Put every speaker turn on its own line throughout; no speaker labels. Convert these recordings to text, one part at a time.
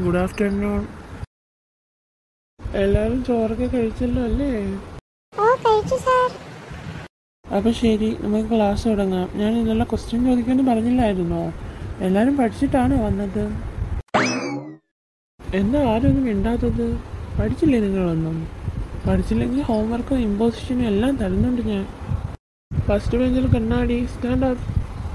good afternoon എല്ലാവരും ചോറൊക്കെ കഴിച്ചല്ലോ അല്ലേ
ഓ കഴിച്ചു സാർ
അപ്പൊ ശരി നമുക്ക് ക്ലാസ് തുടങ്ങാം ഞാൻ ഇന്നലെ ക്വസ്റ്റ്യൻ ചോദിക്കുമെന്ന് പറഞ്ഞില്ലായിരുന്നോ എല്ലാവരും പഠിച്ചിട്ടാണോ വന്നത് എന്താ ആരും ഒന്നും മിണ്ടാത്തത് പഠിച്ചില്ലേ നിങ്ങളൊന്നും പഠിച്ചില്ലെങ്കിൽ ഹോംവർക്കും ഇമ്പോസിഷനും എല്ലാം തരുന്നുണ്ട് ഞാൻ ഫസ്റ്റ് ബെഞ്ചിൽ കണ്ണാടി സ്റ്റാൻഡ് അപ്പ്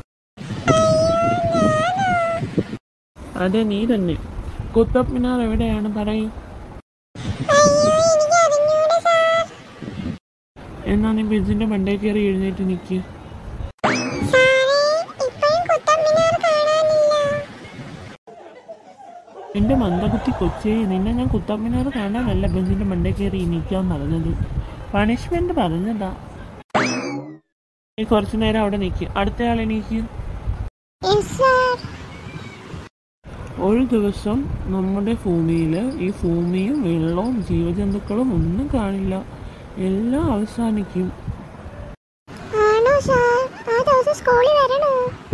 അതെ നീ തന്നെ കുത്തബ് മിനാർ എവിടെയാണ് പറയൂ
അയ്യോ എനിക്ക് അറിഞ്ഞൂടാ സാർ
എന്നാ നീ ബെഞ്ചിന്റെ മണ്ടേ കയറി എഴുന്നേറ്റ് നിൽക്ക്
സാറേ ഇപ്പോഴും കുത്തബ് മിനാർ കാണാനില്ല
എന്റെ മന്ദബുദ്ധി കൊച്ചേ നിന്നെ ഞാൻ കുത്തബ് മിനാർ കാണാനല്ല ബെഞ്ചിന്റെ മണ്ടേ കയറി നിൽക്കാൻ പറഞ്ഞത് പണിഷ്മെന്റ് പറഞ്ഞതാ നീ കുറച്ചു നേരം അവിടെ നിൽക്ക് അടുത്തയാൾ എണീക്ക്
യെസ് സാർ
ഒരു ദിവസം നമ്മുടെ ഭൂമിയിൽ ഈ ഭൂമിയും വെള്ളവും ജീവജന്തുക്കളും ഒന്നും കാണില്ല എല്ലാം അവസാനിക്കും
ആണോ സാർ ആ ദിവസം സ്കൂളിൽ വരണോ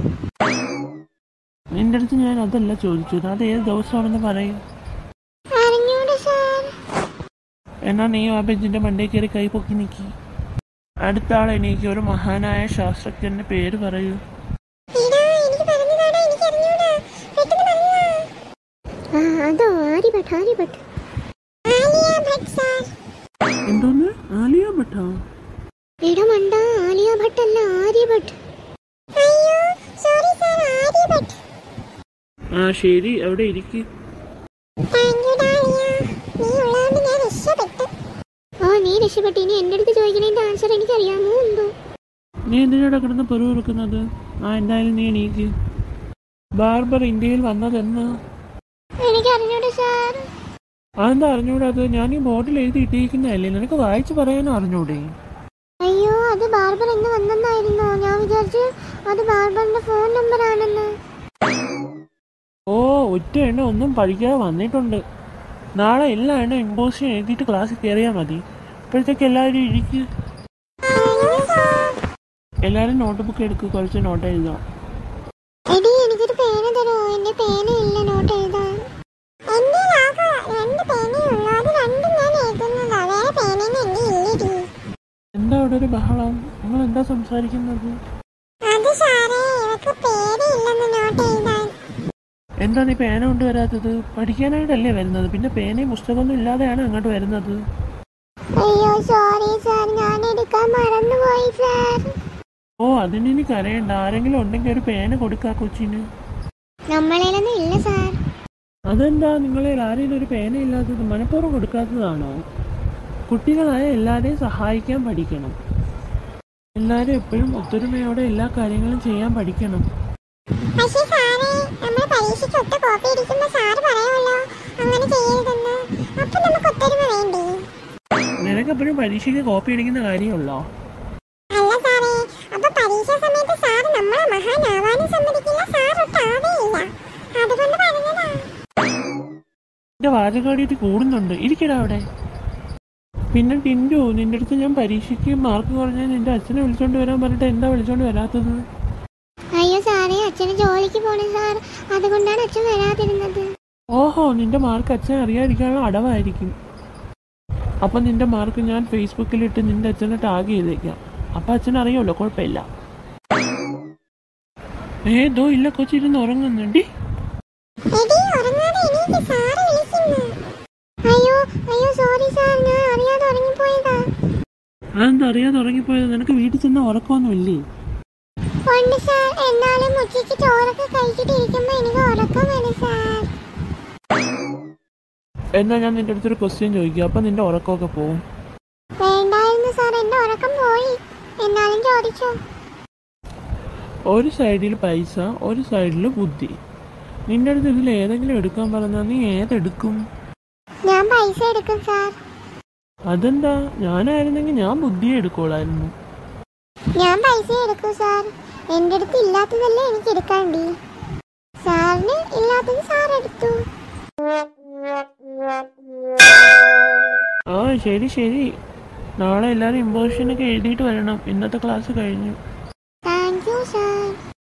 നിന്റെ അടുത്ത് ഞാൻ അതല്ല ചോദിച്ചത് അത് ഏത് ദിവസമാണെന്ന് പറയും
അറിഞ്ഞൂടാ സാർ
എന്നാ നീ ആ ബെഞ്ചിന്റെ മണ്ടേ കയറി കൈ പൊക്കി നിൽക്കി അടുത്ത ആൾ എനിക്ക് ഒരു മഹാനായ ശാസ്ത്രജ്ഞന്റെ പേര് പറയൂ
ഇടാ എനിക്ക് പറഞ്ഞു താടാ എനിക്ക് അറിഞ്ഞൂടാ പെട്ടെന്ന് പറഞ്ഞാ ആ അതോ ആര്യഭട്ട് ആര്യഭട്ട് ആലിയ ഭട്ട് സാർ
എന്തോന്ന് ആലിയ ഭട്ടോ
എടാ മണ്ട ആലിയ ഭട്ട് അല്ല ആര്യഭട്ട് അയ്യോ സോറി സാർ ആര്യഭട്ട്
ആ ശരി അവിടെ ഇരിക്ക്
താങ്ക് യു ഡാലിയ നീ ഉള്ളതുകൊണ്ട് ഞാൻ രക്ഷപ്പെട്ടു ഓ നീ രക്ഷപ്പെട്ടു ഇനി എൻ്റെ അടുത്ത് ചോദിക്കണതിന്റെ ആൻസർ എനിക്ക് അറിയാമോ എന്തോ
നീ എന്തിനാണ് കിടന്ന് പെറുവിറുക്കുന്നത് ആ എന്തായാലും നീ എണീക്ക് ബാർബർ ഇന്ത്യയിൽ വന്നതെന്ന്
എനിക്ക് അറിഞ്ഞൂടാ സാർ
അതെന്താ അറിഞ്ഞൂടാത് ഞാൻ ഈ ബോർഡിൽ എഴുതി ഇട്ടിരിക്കുന്നതല്ലേ നിനക്ക് വായിച്ചു പറയാനും അറിഞ്ഞൂടെ
അയ്യോ അത് ബാർബർ എന്ന് വന്നെന്നായിരുന്നോ ഞാൻ വിചാരിച്ചു അത് ബാർബറിന്റെ ഫോൺ നമ്പർ ആണെന്ന്
ഓ ഒറ്റ എണ്ണ ഒന്നും പഠിക്കാതെ വന്നിട്ടുണ്ട് നാളെ എല്ലാ എണ്ണം ഇമ്പോസിഷൻ എഴുതിയിട്ട് ക്ലാസ്സിൽ കയറിയാൽ മതി അപ്പോഴത്തേക്ക് എല്ലാവരും ഇരിക്ക് എല്ലാവരും നോട്ട് ബുക്ക് എടുക്കുക കുറച്ച് നോട്ട് എഴുതാം
എടി എനിക്കൊരു പേന തരുമോ എന്റെ പേന ഇല്ല നോട്ട് എഴുതാൻ എന്റെ രണ്ട് പേനേ ഉള്ളൂ അത് രണ്ടും ഞാൻ എഴുതുന്നതാ വേറെ പേനയൊന്നും എന്റെ ഇല്ലടി
എന്താ അവിടെ ഒരു ബഹളം നിങ്ങൾ എന്താ സംസാരിക്കുന്നത്
അത് സാറേ ഇവക്ക് പേടിയില്ലെന്ന് നോട്ട് എഴുതാൻ
എന്താ നീ പേന കൊണ്ടുവരാത്തത് പഠിക്കാനായിട്ടല്ലേ വരുന്നത് പിന്നെ പേനയും പുസ്തകമൊന്നും ഇല്ലാതെയാണ് അങ്ങോട്ട് വരുന്നത്
അയ്യോ സോറി സാർ ഞാൻ എടുക്കാൻ മറന്നുപോയി സാർ
ഓ അതിന് ഇനി കരയണ്ട ആരെങ്കിലും ഉണ്ടെങ്കിൽ ഒരു പേന കൊടുക്കാ കൊച്ചിന്
നമ്മളേലൊന്നും ഇല്ല സാർ
അതെന്താ നിങ്ങളിൽ ആരെങ്കിലും ഒരു പേന ഇല്ലാത്തത് മനഃപൂർവ്വം കൊടുക്കാത്തതാണോ കുട്ടികളായ എല്ലാവരെയും സഹായിക്കാൻ പഠിക്കണം എല്ലാവരും എപ്പോഴും ഒത്തൊരുമയോടെ എല്ലാ കാര്യങ്ങളും ചെയ്യാൻ പഠിക്കണം
പക്ഷേ സാറേ നമ്മൾ പരീക്ഷയ്ക്ക് ഒറ്റ കോപ്പി അടിക്കുമ്പോൾ സാറ് പറയുമല്ലോ അങ്ങനെ ചെയ്യരുതെന്ന് അപ്പൊ നമുക്ക് ഒത്തൊരുമ വേണ്ടേ
നിനക്കെപ്പോഴും പരീക്ഷയ്ക്ക് കോപ്പി അടിക്കുന്ന കാര്യമുള്ളോ
അല്ല സാറേ അപ്പൊ പരീക്ഷ സമയത്ത് സാറ് നമ്മളെ മഹാനാവാനും സമ്മതിക്കില്ല സാർ ഒട്ടാവേ ഇല്ല അതുകൊണ്ട് പറഞ്ഞതാ
എന്റെ വാചകാടിയിട്ട് കൂടുന്നുണ്ട് ഇരിക്കടാ അവിടെ പിന്നെ ടിൻഡു നിന്റെ അടുത്ത് ഞാൻ പരീക്ഷയ്ക്ക് മാർക്ക് കുറഞ്ഞാൽ നിന്റെ അച്ഛനെ വിളിച്ചോണ്ട് വരാൻ പറഞ്ഞിട്ട് എന്താ വിളിച്ചോണ്ട് വരാത്തത്
അയ്യോ സാറേ അച്ഛന് ജോലിക്ക് പോണേ സാർ അതുകൊണ്ടാണ് അച്ഛൻ വരാതിരുന്നത്
ഓഹോ നിന്റെ മാർക്ക് അച്ഛൻ അറിയാതിരിക്കാനുള്ള അടവായിരിക്കും അപ്പം നിന്റെ മാർക്ക് ഞാൻ ഫേസ്ബുക്കിലിട്ട് നിന്റെ അച്ഛനെ ടാഗ് ചെയ്തേക്കാം അപ്പം അച്ഛൻ അറിയാമല്ലോ കുഴപ്പമില്ല ഏതോ ഇല്ല കൊച്ചിരുന്ന് ഉറങ്ങുന്നുണ്ടി
എടി ഉറങ്ങാതെ എണീക്ക് സാറ് വിളിക്കുന്നു അയ്യോ അയ്യോ സോറി സാർ ഞാൻ അറിയാതെ ഉറങ്ങിപ്പോയതാ
അതെന്താ അറിയാതെ ഉറങ്ങിപ്പോയത് നിനക്ക് വീട്ടിൽ ചെന്ന ഉറക്കമൊന്നുമില്ലേ
ഉണ്ട് സാർ എന്നാലും ഉച്ചയ്ക്ക് ചോറൊക്കെ കഴിച്ചിട്ട് ഇരിക്കുമ്പോ എനിക്ക് ഉറക്കം വരും സാർ
എന്നാ ഞാൻ നിന്റെ അടുത്തൊരു ക്വസ്റ്റ്യൻ ചോദിക്കാം അപ്പം നിന്റെ ഉറക്കമൊക്കെ പോവും
വേണ്ടായിരുന്നു സാർ എന്റെ ഉറക്കം പോയി എന്നാലും ചോദിച്ചോ
ഒരു സൈഡിൽ പൈസ ഒരു സൈഡിൽ ബുദ്ധി നിന്റെ അടുത്ത് ഇതിൽ ഏതെങ്കിലും എടുക്കാൻ പറഞ്ഞാൽ നീ ഏതെടുക്കും
ഞാൻ പൈസ എടുക്കും സാർ
അതെന്താ ഞാനായിരുന്നെങ്കിൽ ഞാൻ ബുദ്ധിയെ എടുക്കോളായിരുന്നു
ഞാൻ പൈസ എടുക്കും സാർ എൻ്റെ അടുത്ത് ഇല്ലാത്തതല്ലേ എനിക്ക് എടുക്കാണ്ടി സാറിന് ഇല്ലാത്തത് സാർ എടുത്തു
ആ ശരി ശരി നാളെ എല്ലാവരും ഇമ്പോസിഷനൊക്കെ എഴുതിയിട്ട് വരണം ഇന്നത്തെ ക്ലാസ് കഴിഞ്ഞു